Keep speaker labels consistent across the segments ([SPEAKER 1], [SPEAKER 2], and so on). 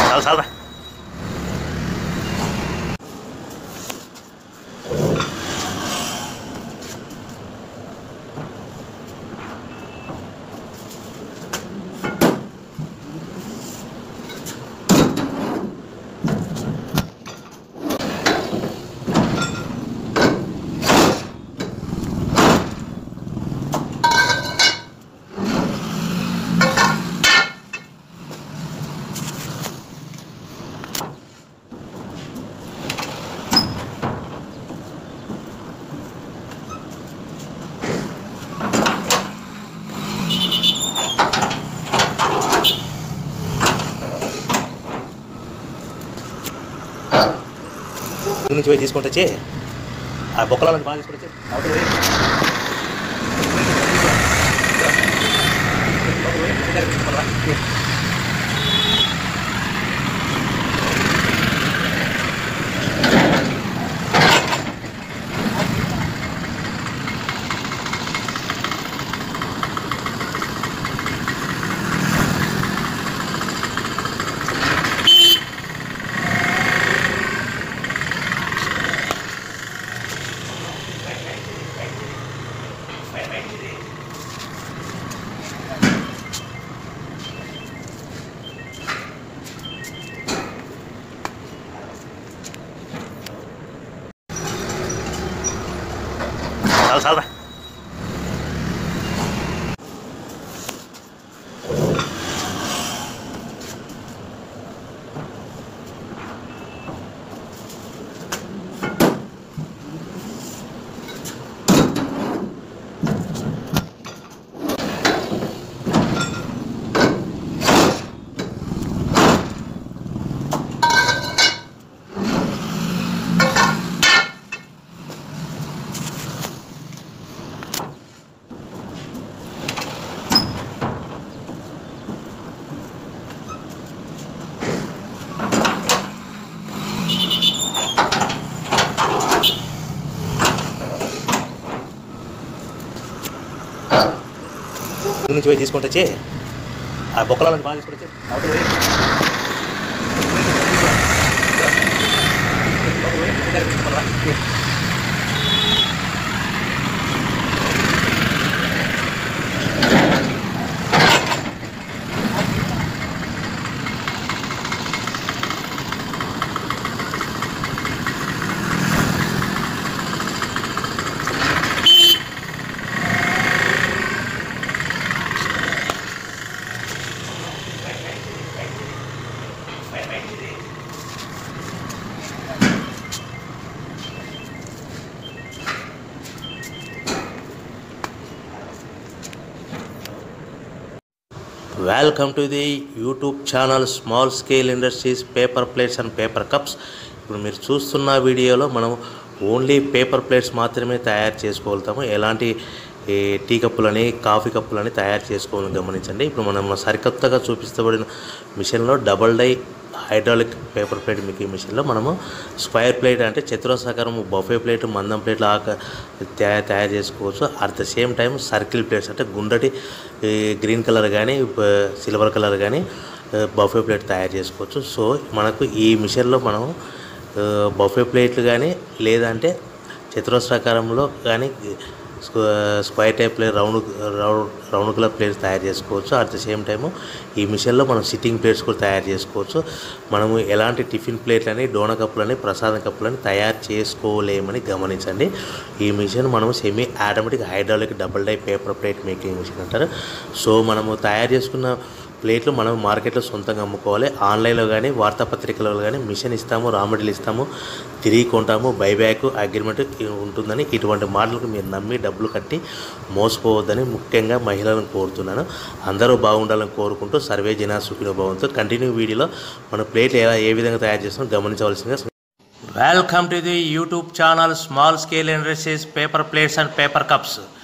[SPEAKER 1] చాలు చాలు నుంచి పోయి తీసుకుంటే వచ్చి ఆ బొక్కలను బాగా తీసుకుంటే వచ్చి అవతల పోయి. అవతల పోయి, తీసుకురా. చాలు చాలు నుంచి పోయి తీసుకుంటే వచ్చి ఆ బొక్కలను బాగా తీసుకుంటే వచ్చి అవతల పోయి. అవతల పోయి, తీసుకురా. Welcome to the YouTube channel small scale industries paper plates and paper cups ఇప్పుడు మీరు చూస్తున్న వీడియోలో మనం ఓన్లీ పేపర్ ప్లేట్స్ మాత్రమే తయారు చేసుకోగలుగుతాము ఎలాంటి ఈ టీ కప్పులని కాఫీ కప్పులని తయారు చేసుకోవాలని గమనించండి ఇప్పుడు మనం సరికొత్తగా చూపిస్తబడిన మిషన్లో double die hydraulic paper plate మీకు ఈ మిషన్లో మనము స్క్వేర్ ప్లేట్ అంటే చతురస్రాకారం బఫే ప్లేట్ మందం ప్లేట్లు ఆక తయారు తయారు చేసుకోవచ్చు at the same time circle plates అంటే గుండటి ఈ గ్రీన్ కలర్ కానీ సిల్వర్ కలర్ కానీ బఫే ప్లేట్ తయారు చేసుకోవచ్చు సో మనకు ఈ మిషన్లో మనం బఫే ప్లేట్లు కానీ లేదంటే చతురస్రాకారంలో కానీ square type plate round round round colour plates తయారు చేసుకోవచ్చు అట్ ద సేమ్ టైము ఈ మిషన్లో మనం సిట్టింగ్ ప్లేట్స్ కూడా తయారు చేసుకోవచ్చు మనము ఎలాంటి టిఫిన్ ప్లేట్లని డోన కప్పులని ప్రసాదం కప్పులని తయారు చేసుకోలేమని గమనించండి ఈ మిషన్ మనము semi automatic hydraulic double die paper plate making machine అంటారు సో మనము తయారు చేసుకున్న ప్లేట్లు మనం మార్కెట్లో సొంతంగా అమ్ముకోవాలి ఆన్లైన్లో కానీ వార్తాపత్రికలలో కానీ మిషన్ ఇస్తాము రా మెటీరియల్ ఇస్తాము తిరిగి కొంటాము బైబ్యాక్ అగ్రిమెంట్ ఉంటుందని ఇటువంటి మాటలకు మీరు నమ్మి డబ్బులు కట్టి మోసపోవద్దని ముఖ్యంగా మహిళలను కోరుతున్నాను అందరూ బాగుండాలని కోరుకుంటూ సర్వే జనా సుఖినో భవంతో కంటిన్యూ వీడియోలో మన ప్లేట్లు ఎలా ఏ విధంగా తయారు చేస్తామో గమనించవలసిందిగా welcome to the YouTube channel small scale industries paper plates and paper cups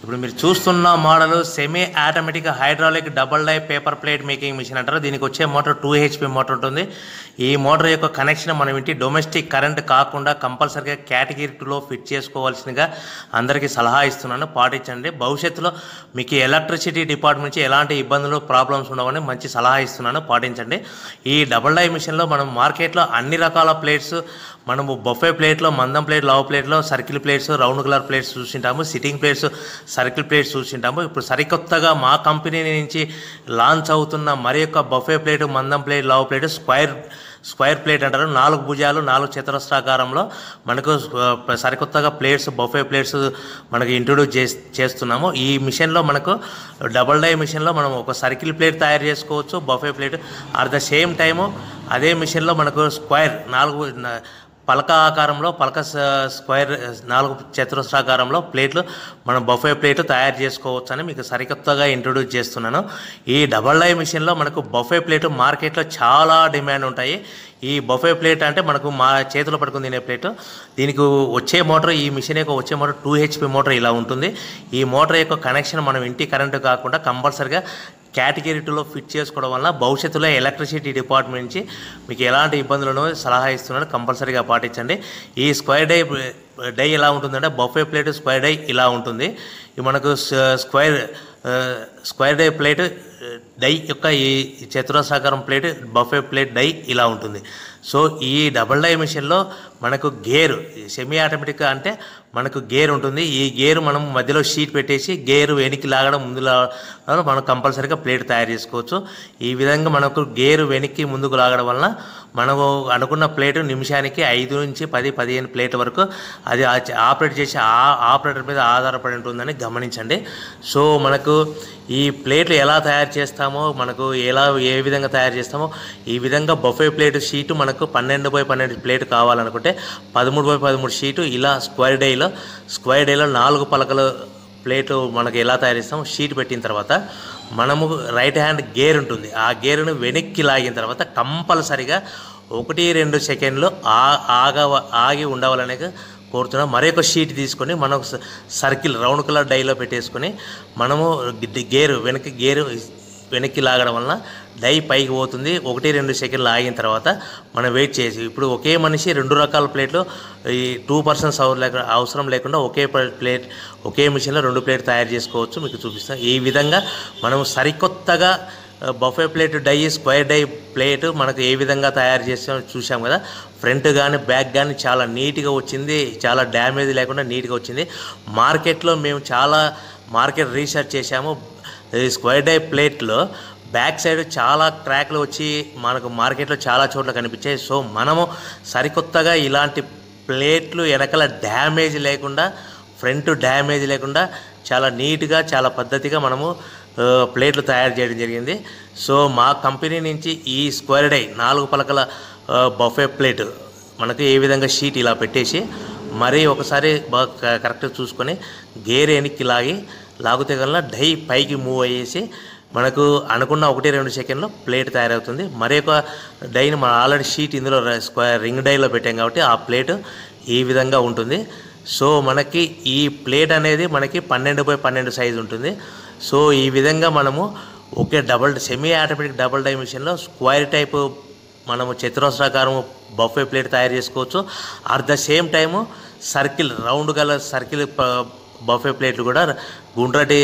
[SPEAKER 1] ఇప్పుడు మీరు చూస్తున్న model semi automatic hydraulic double die paper plate making machine అంటారు దీనికి వచ్చే మోటార్ టూ హెచ్పి మోటార్ ఉంటుంది ఈ మోటార్ యొక్క కనెక్షన్ మనం ఇంటి డొమెస్టిక్ కరెంట్ కాకుండా కంపల్సరీగా కేటగిరీ టూలో ఫిట్ చేసుకోవాల్సిందిగా అందరికీ సలహా ఇస్తున్నాను పాటించండి భవిష్యత్తులో మీకు ఎలక్ట్రిసిటీ డిపార్ట్మెంట్ నుంచి ఎలాంటి ఇబ్బందులు ప్రాబ్లమ్స్ ఉండవని మంచి సలహా ఇస్తున్నాను పాటించండి ఈ డబుల్ డై మిషన్లో మనం మార్కెట్లో అన్ని రకాల ప్లేట్స్ మనము బొఫే ప్లేట్లో మందం ప్లేట్ లవ్ ప్లేట్లో circle plates round colour plates చూసింటాము సిట్టింగ్ ప్లేట్స్ సర్కిల్ ప్లేట్స్ చూసింటాము ఇప్పుడు సరికొత్తగా మా కంపెనీ నుంచి లాంచ్ అవుతున్న మరి యొక్క బొఫే ప్లేట్ మందం plate love plate square square plate అంటారు నాలుగు భుజాలు నాలుగు చతురస్రాకారంలో మనకు ఆ, సరికొత్తగా ప్లేట్స్ బొఫే ప్లేట్స్ మనకు ఇంట్రొడ్యూస్ చేస్ చేస్తున్నాము ఈ మిషన్లో మనకు డబల్ డై మిషన్లో మనం ఒక సర్కిల్ ప్లేట్ తయారు చేసుకోవచ్చు buffet plate at the same time అదే మిషన్లో మనకు స్క్వైర్ నాలుగు న- పలక ఆకారంలో పలక స- స్క్వైర్ నాలుగు చతురస్రాకారంలో ప్లేట్లు మనం బఫే ప్లేట్ తయారు చేసుకోవచ్చు అని మీకు సరికొత్తగా ఇంట్రొడ్యూస్ చేస్తున్నాను ఈ డబల్ డై మిషన్లో మనకు బఫే ప్లేట్ మార్కెట్లో చాలా డిమాండ్ ఉంటాయి ఈ బఫే ప్లేట్ అంటే మనకు మా చేతిలో పట్టుకుని తినే ప్లేట్ దీనికి వచ్చే మోటార్ ఈ మిషన్ యొక్క వచ్చే మోటార్ టూ హెచ్పి మోటార్ ఇలా ఉంటుంది ఈ మోటార్ యొక్క కనెక్షన్ మనం ఇంటి కరెంటు కాకుండా కంపల్సరిగా కేటగిరీ టూలో ఫిట్ చేసుకోవడం వల్ల భవిష్యత్తులో ఎలక్ట్రిసిటీ డిపార్ట్మెంట్ నుంచి మీకు ఎలాంటి ఇబ్బందులను సలహా ఇస్తున్నాను కంపల్సరీగా పాటించండి ఈ స్క్వైర్ డై డై ఎలా ఉంటుందంటే బఫే ప్లేట్ స్క్వైర్ డై ఇలా ఉంటుంది ఇది మనకు స- స్క్వైర్ ఆ, స్క్వైర్ డై ప్లేట్ ఆ, డై యొక్క ఈ చతురస్రాకారం ప్లేట్ బఫే ప్లేట్ డై ఇలా ఉంటుంది సో ఈ డబుల్ డై మిషన్లో మనకు గేరు సెమీ ఆటోమేటిక్ అంటే మనకు గేర్ ఉంటుంది ఈ గేరు మనం మధ్యలో షీట్ పెట్టేసి గేరు వెనక్కి లాగడం ముందు లాగడం మనం కంపల్సరీగా ప్లేట్ తయారు చేసుకోవచ్చు ఈ విధంగా మనకు గేరు వెనక్కి ముందుకు లాగడం వలన మనము అనుకున్న ప్లేట్ నిమిషానికి ఐదు నుంచి పది పదిహేను ప్లేట్ వరకు అది ఆ- ఆపరేట్ చేసే ఆ ఆపరేటర్ మీద ఆధారపడి ఉంటుందని గమనించండి సో మనకు ఈ ప్లేట్లు ఎలా తయారు చేస్తామో మనకు ఎలా ఏ విధంగా తయారు చేస్తామో ఈ విధంగా బఫే ప్లేట్ షీటు మనకు పన్నెండు బై పన్నెండు ప్లేట్ కావాలనుకుంటే పదమూడు బై పదమూడు షీటు ఇలా స్క్వేర్ డేలో స్క్వేర్ డేలో నాలుగు పలకలు ప్లేటు మనకు ఎలా తయారు చేస్తామో షీట్ పెట్టిన తర్వాత మనము రైట్ హ్యాండ్ గేర్ ఉంటుంది ఆ గేరును వెనక్కి లాగిన తర్వాత కంపల్సరిగా ఒకటి రెండు సెకండ్లు ఆ ఆగ ఆగి ఉండవాలనే కోరుతున్నాం మరొక షీట్ తీసుకొని మనం స- సర్కిల్ రౌండ్ కలర్ డైలో పెట్టేసుకొని మనము గి- గేరు వెనక్కి గేరు వెనక్కి లాగడం వలన డై పైకి పోతుంది ఒకటి రెండు సెకండ్లు ఆగిన తర్వాత మనం వెయిట్ చేసి ఇప్పుడు ఒకే మనిషి రెండు రకాల ప్లేట్లు ఈ టూ పర్సన్స్ అవసరం లేకుండా ఒకే ప్ల- ప్లేట్ ఒకే మిషన్లో రెండు ప్లేట్ తయారు చేసుకోవచ్చు మీకు చూపిస్తాం ఈ విధంగా మనం సరికొత్తగా buffet plate die square die plate మనకు ఏ విధంగా తయారు చేసామో చూసాం కదా ఫ్రంట్ కానీ బ్యాక్ కానీ చాలా నీట్గా వచ్చింది చాలా డ్యామేజ్ లేకుండా నీట్గా వచ్చింది మార్కెట్లో మేము చాలా మార్కెట్ రీసెర్చ్ చేశాము ఈ స్క్వేర్ డై ప్లేట్లో బ్యాక్ సైడ్ చాలా క్రాక్లు వచ్చి మనకు మార్కెట్లో చాలా చోట్ల కనిపించాయి సో మనము సరికొత్తగా ఇలాంటి ప్లేట్లు వెనకాల డ్యామేజ్ లేకుండా ఫ్రంట్ డ్యామేజ్ లేకుండా చాలా నీట్గా చాలా పద్ధతిగా మనము ఆ, ప్లేట్లు తయారు చేయడం జరిగింది సో మా కంపెనీ నుంచి ఈ స్క్వేర్ డై నాలుగు పలకల ఆ, బఫే ప్లేట్ మనకు ఏ విధంగా షీట్ ఇలా పెట్టేసి మరీ ఒకసారి బాగా క- కరెక్ట్గా చూసుకొని గేర్ వెనక్కి లాగి లాగితే కల్లా డై పైకి మూవ్ అయ్యేసి మనకు అనుకున్న ఒకటి రెండు సెకండ్లో ప్లేట్ తయారవుతుంది మరి ఒక డైని మనం ఆల్రెడీ షీట్ ఇందులో ర- స్క్వేర్ రింగ్ డైలో పెట్టాం కాబట్టి ఆ ప్లేట్ ఈ విధంగా ఉంటుంది సో మనకి ఈ ప్లేట్ అనేది మనకి పన్నెండు బై పన్నెండు సైజు ఉంటుంది సో ఈ విధంగా మనము ఒకే double semi automatic double die మిషన్లో స్క్వైర్ టైపు మనము చతురస్రాకారం బఫే ప్లేట్ తయారు చేసుకోవచ్చు at the same time circle round గల సర్కిల్ బఫే ప్లేట్లు కూడా గుండ్రటి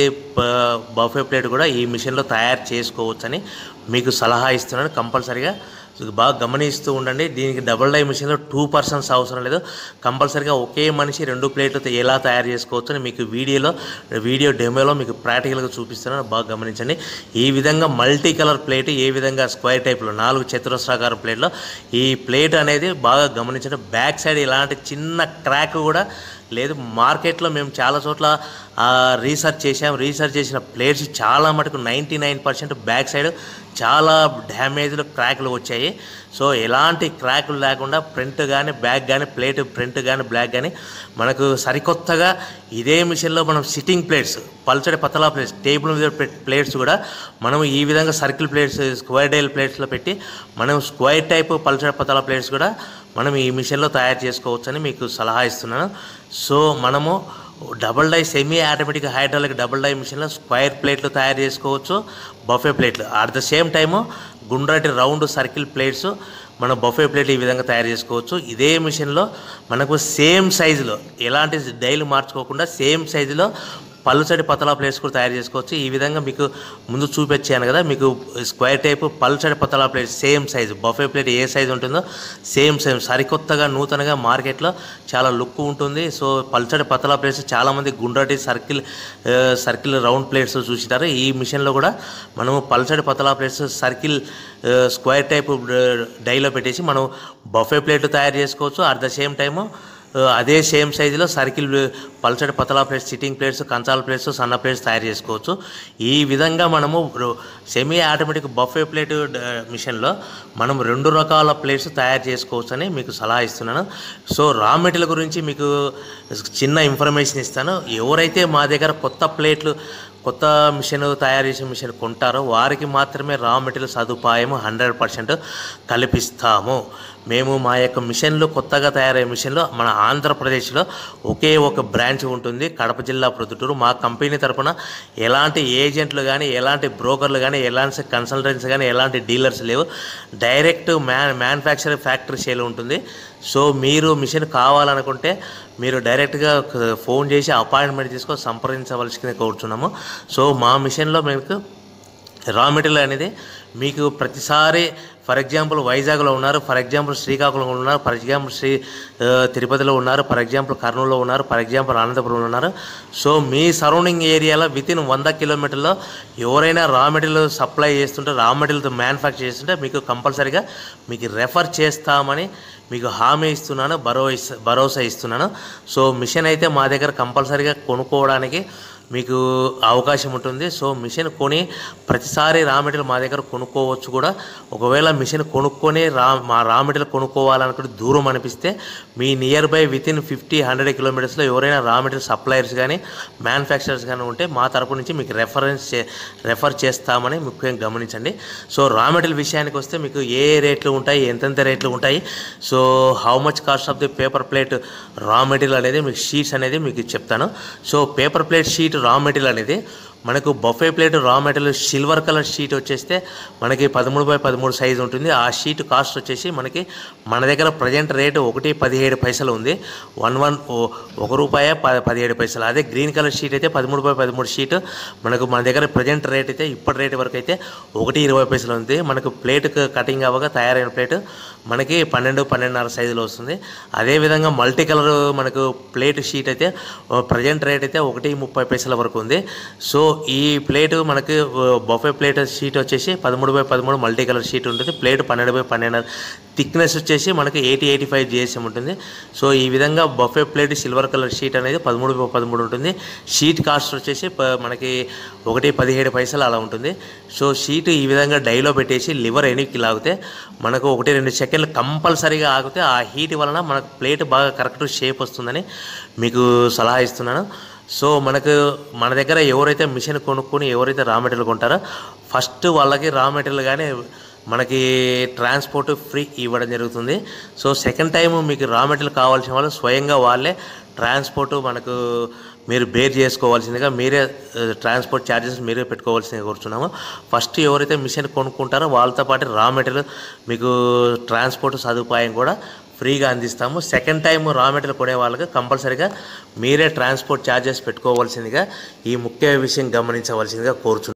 [SPEAKER 1] బఫే ప్లేట్ కూడా ఈ మిషన్లో తయారు చేసుకోవచ్చని మీకు సలహా ఇస్తున్నాను కంపల్సరిగా బాగా గమనిస్తూ ఉండండి దీనికి డబుల్ డై మిషన్లో టూ పర్సన్స్ అవసరం లేదు కంపల్సరిగా ఒకే మనిషి రెండు ప్లేట్లు ఎలా తయారు చేసుకోవచ్చు అని మీకు వీడియోలో వీడియో డెమోలో మీకు ప్రాక్టికల్గా చూపిస్తున్నాను బాగా గమనించండి ఈ విధంగా మల్టీ కలర్ ప్లేట్ ఏ విధంగా స్క్వేర్ టైప్లో నాలుగు చతురస్రాకార ప్లేట్లో ఈ ప్లేట్ అనేది బాగా గమనించండి బ్యాక్ సైడ్ ఇలాంటి చిన్న క్రాక్ కూడా లేదు మార్కెట్లో మేము చాలా చోట్ల ఆ, రీసెర్చ్ చేసాం రీసెర్చ్ చేసిన ప్లేట్స్ చాలా మటుకు ninety nine percent back side చాలా డ్యామేజ్లు క్రాక్లు వచ్చాయి సో ఎలాంటి క్రాకులు లేకుండా ఫ్రంట్ కానీ బ్యాక్ కానీ ప్లేట్ ఫ్రంట్ కానీ బ్లాక్ కానీ మనకు సరికొత్తగా ఇదే మిషన్లో మనం సిట్టింగ్ ప్లేట్స్ పల్చడి పతలా ప్లేట్స్ టేబుల్ మీద పెట్- ప్లేట్స్ కూడా మనం ఈ విధంగా సర్కిల్ ప్లేట్స్ స్క్వేర్ డైల్ ప్లేట్స్లో పెట్టి మనం స్క్వేర్ టైప్ పల్చడి పతలా ప్లేట్స్ కూడా మనం ఈ మిషన్లో తయారు చేసుకోవచ్చని మీకు సలహా ఇస్తున్నాను సో మనము double die semi automatic hydraulic double die మిషన్లో స్క్వైర్ ప్లేట్లు తయారు చేసుకోవచ్చు బఫే ప్లేట్లు అట్ ద సేమ్ టైము గుండ్రటి రౌండ్ సర్కిల్ ప్లేట్స్ మనం బఫే ప్లేట్ ఈ విధంగా తయారు చేసుకోవచ్చు ఇదే మిషన్లో మనకు సేమ్ సైజులో ఎలాంటి డైలు మార్చుకోకుండా సేమ్ సైజులో పల్చడి పతలా ప్లేట్స్ కూడా తయారు చేసుకోవచ్చు ఈ విధంగా మీకు ముందు చూపించాను కదా మీకు స్క్వేర్ టైప్ పల్చడి పతలా plate same size buffet plate ఏ సైజు ఉంటుందో సేమ్ సేమ్ సరికొత్తగా నూతనగా మార్కెట్లో చాలా లుక్ ఉంటుంది సో పల్చడి పతలా ప్లేట్స్ చాలామంది గుండ్రటి సర్కిల్ ఆ, సర్కిల్ రౌండ్ ప్లేట్స్ చూసినారు ఈ మిషన్లో కూడా మనము పల్చడి పతలా ప్లేట్స్ సర్కిల్ ఆ, స్క్వేర్ టైప్ ఆ, డైలో పెట్టేసి మనం బఫే ప్లేట్లు తయారు చేసుకోవచ్చు అట్ ద సేమ్ టైము ఆ, అదే సేమ్ సైజులో సర్కిల్ పల్చడి పతలా ప్లేట్స్ సిట్టింగ్ ప్లేట్స్ కంచాల ప్లేట్స్ సన్న ప్లేట్స్ తయారు చేసుకోవచ్చు ఈ విధంగా మనము సెమీ ఆటోమేటిక్ బఫే ప్లేట్ డ- మిషన్లో మనం రెండు రకాల ప్లేట్స్ తయారు చేసుకోవచ్చు అని మీకు సలహా ఇస్తున్నాను సో రా మెటీరియల్ గురించి మీకు చిన్న ఇన్ఫర్మేషన్ ఇస్తాను ఎవరైతే మా దగ్గర కొత్త ప్లేట్లు కొత్త మిషన్ తయారు చేసే మిషన్ కొంటారో వారికి మాత్రమే రా మెటీరియల్ సదుపాయం హండ్రెడ్ పర్సెంట్ కల్పిస్తాము మేము మా యొక్క మిషన్లు కొత్తగా తయారయ్యే మిషన్లు మన ఆంధ్రప్రదేశ్లో ఒకే ఒక బ్రాంచ్ ఉంటుంది కడప జిల్లా ప్రొద్దుటూరు మా కంపెనీ తరపున ఎలాంటి ఏజెంట్లు కానీ ఎలాంటి బ్రోకర్లు కానీ ఎలాంటి కన్సల్టెంట్స్ కానీ ఎలాంటి డీలర్స్ లేవు direct man manufacturing factory sale ఉంటుంది సో మీరు మిషన్ కావాలనుకుంటే మీరు డైరెక్ట్గా క- ఫోన్ చేసి అపాయింట్మెంట్ తీసుకొని సంప్రదించవలసింది కోరుచున్నాము సో మా మిషన్లో మీకు రా మెటీరియల్ అనేది మీకు ప్రతిసారి ఫర్ ఎగ్జాంపుల్ వైజాగ్లో ఉన్నారు ఫర్ ఎగ్జాంపుల్ శ్రీకాకుళంలో ఉన్నారు ఫర్ ఎగ్జాంపుల్ శ్రీ ఆ, తిరుపతిలో ఉన్నారు ఫర్ ఎగ్జాంపుల్ కర్నూలులో ఉన్నారు ఫర్ ఎగ్జాంపుల్ అనంతపురంలో ఉన్నారు సో మీ సరౌండింగ్ ఏరియాలో విత్ ఇన్ వంద కిలోమీటర్లో ఎవరైనా రా మెటీరియల్ సప్లై చేస్తుంటే రా మెటీరియల్ మ్యానుఫ్యాక్చర్ చేస్తుంటే మీకు కంపల్సరీగా మీకు రెఫర్ చేస్తామని మీకు హామీ ఇస్తున్నాను భరోసా భరోసా ఇస్తున్నాను సో మిషన్ అయితే మా దగ్గర కంపల్సరీగా కొనుక్కోవడానికి మీకు అవకాశం ఉంటుంది సో మిషన్ కొని ప్రతిసారి రా మెటీరియల్ మా దగ్గర కొనుక్కోవచ్చు కూడా ఒకవేళ మిషన్ కొనుక్కొని రా మా రా మెటీరియల్ కొనుక్కోవాలనుకుంటే దూరం అనిపిస్తే మీ nearby within fifty hundred కిలోమీటర్స్లో ఎవరైనా రా మెటీరియల్ సప్లయర్స్ కానీ మ్యానుఫ్యాక్చరర్స్ కానీ ఉంటే మా తరపు నుంచి మీకు రెఫరెన్స్ చే రెఫర్ చేస్తామని ముఖ్యంగా గమనించండి సో రా మెటీరియల్ విషయానికి వస్తే మీకు ఏ రేట్లు ఉంటాయి ఎంతెంత రేట్లు ఉంటాయి so how much cost of the paper plate raw material అనేది మీకు షీట్స్ అనేది మీకు చెప్తాను so paper plate sheet raw material అనేది మనకు buffet plate raw material silver colour sheet వచ్చేస్తే మనకి పదమూడు బై పదమూడు సైజు ఉంటుంది ఆ షీట్ కాస్ట్ వచ్చేసి మనకి మన దగ్గర ప్రజెంట్ రేటు ఒకటి పదిహేడు పైసలు ఉంది వన్ వన్ ఓ- ఒక రూపాయ ప పదిహేడు పైసలు అదే గ్రీన్ కలర్ షీట్ అయితే పదమూడు బై పదమూడు షీట్ మనకు మన దగ్గర ప్రజెంట్ రేట్ అయితే ఇప్పటి రేట్ వరకు అయితే ఒకటి ఇరవై పైసలు ఉంది మనకు ప్లేట్ కటింగ్ అవ్వగా తయారైన ప్లేట్ మనకి పన్నెండు పన్నెండున్నర సైజులో వస్తుంది అదేవిధంగా మల్టీ కలర్ మనకు ప్లేట్ షీట్ అయితే ప్రజెంట్ రేట్ అయితే ఒకటి ముప్పై పైసల వరకు ఉంది సో ఈ ప్లేట్ మనకి బఫే ప్లేట్ షీట్ వచ్చేసి పదమూడు బై పదమూడు మల్టీ కలర్ షీట్ ఉంటుంది ప్లేట్ పన్నెండు బై పన్నెండు థిక్నెస్ వచ్చేసి మనకి ఎయిటీ ఎయిటీ ఫైవ్ జిఎస్ఎం ఉంటుంది సో ఈ విధంగా buffet plate silver colour sheet అనేది పదమూడు బై పదమూడు ఉంటుంది షీట్ కాస్ట్ వచ్చేసి ప- మనకి ఒకటి పదిహేడు పైసలు అలా ఉంటుంది సో షీట్ ఈ విధంగా డైలో పెట్టేసి లివర్ ఎనికి లాగితే మనకు ఒకటి రెండు సెకండ్లు కంపల్సరీగా ఆగితే ఆ హీట్ వలన మనకు ప్లేట్ బాగా కరెక్ట్ షేప్ వస్తుందని మీకు సలహా ఇస్తున్నాను సో మనకు మన దగ్గర ఎవరైతే మిషన్ కొనుక్కొని ఎవరైతే రా మెటీరియల్ కొంటారో ఫస్ట్ వాళ్ళకి రా మెటీరియల్ కానీ మనకి ట్రాన్స్పోర్ట్ ఫ్రీ ఇవ్వడం జరుగుతుంది సో సెకండ్ టైం మీకు రా మెటీరియల్ కావాల్సిన వాళ్ళు స్వయంగా వాళ్ళే ట్రాన్స్పోర్ట్ మనకు మీరు బేర్ చేసుకోవాల్సిందిగా మీరే ఆ, ట్రాన్స్పోర్ట్ ఛార్జెస్ మీరే పెట్టుకోవాల్సిందిగా కోరుతున్నాము ఫస్ట్ ఎవరైతే మిషన్ కొనుక్కుంటారో వాళ్ళతో పాటు రా మెటీరియల్ మీకు ట్రాన్స్పోర్ట్ సదుపాయం కూడా ఫ్రీగా అందిస్తాము సెకండ్ టైం రా మెటీరియల్ కొనే వాళ్ళకి కంపల్సరీగా మీరే ట్రాన్స్పోర్ట్ ఛార్జెస్ పెట్టుకోవాల్సిందిగా ఈ ముఖ్య విషయం గమనించవలసిందిగా కోరుచున్నాను